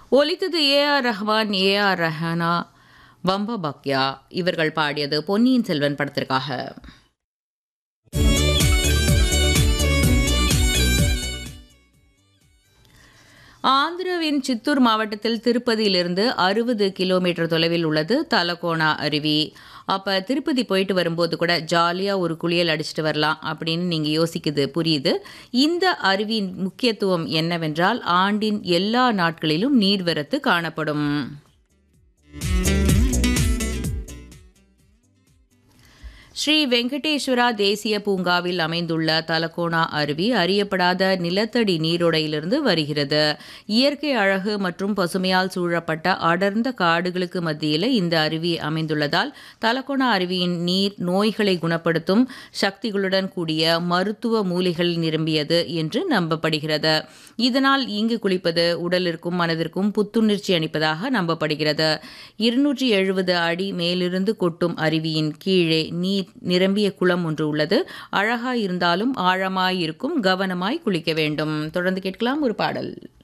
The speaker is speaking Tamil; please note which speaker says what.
Speaker 1: ஒலித்தது A R Rahman A R Rehana Bamba Bakya இவர்கள் பாடியது பொன்னியின் செல்வன் படத்திற்காக ஆந்திராவின் சித்தூர் மாவட்டத்தில் திருப்பதியிலிருந்து அறுபது கிலோமீட்டர் தொலைவில் உள்ளது தலகோணா அருவி அப்போ திருப்பதி போயிட்டு வரும்போது கூட ஜாலியாக ஒரு குளியல் அடிச்சிட்டு வரலாம் அப்படின்னு நீங்கள் யோசிக்குது புரியுது இந்த அருவியின் முக்கியத்துவம் என்னவென்றால் ஆண்டின் எல்லா நாட்களிலும் நீர்வரத்து காணப்படும் ஸ்ரீ வெங்கடேஸ்வரா தேசிய பூங்காவில் அமைந்துள்ள தலகோணா அருவி அறியப்படாத நிலத்தடி நீரோடையிலிருந்து வருகிறது இயற்கை அழகு மற்றும் பசுமையால் சூழப்பட்ட அடர்ந்த காடுகளுக்கு மத்தியில் இந்த அருவி அமைந்துள்ளதால் தலகோணா அருவியின் நீர் நோய்களை குணப்படுத்தும் சக்திகளுடன் கூடிய மருத்துவ மூலிகள் நிரம்பியது என்று நம்பப்படுகிறது இதனால் இங்கு குளிப்பது உடலிற்கும் மனதிற்கும் புத்துணர்ச்சி அளிப்பதாக நம்பப்படுகிறது இருநூற்றி எழுபது அடி மேலிருந்து கொட்டும் அருவியின் கீழே நீர் நிரம்பிய குளம் ஒன்று உள்ளது அழகாய் இருந்தாலும் ஆழமாய் இருக்கும் கவனமாய் குளிக்க வேண்டும் தொடர்ந்து கேட்கலாம் ஒரு பாடல்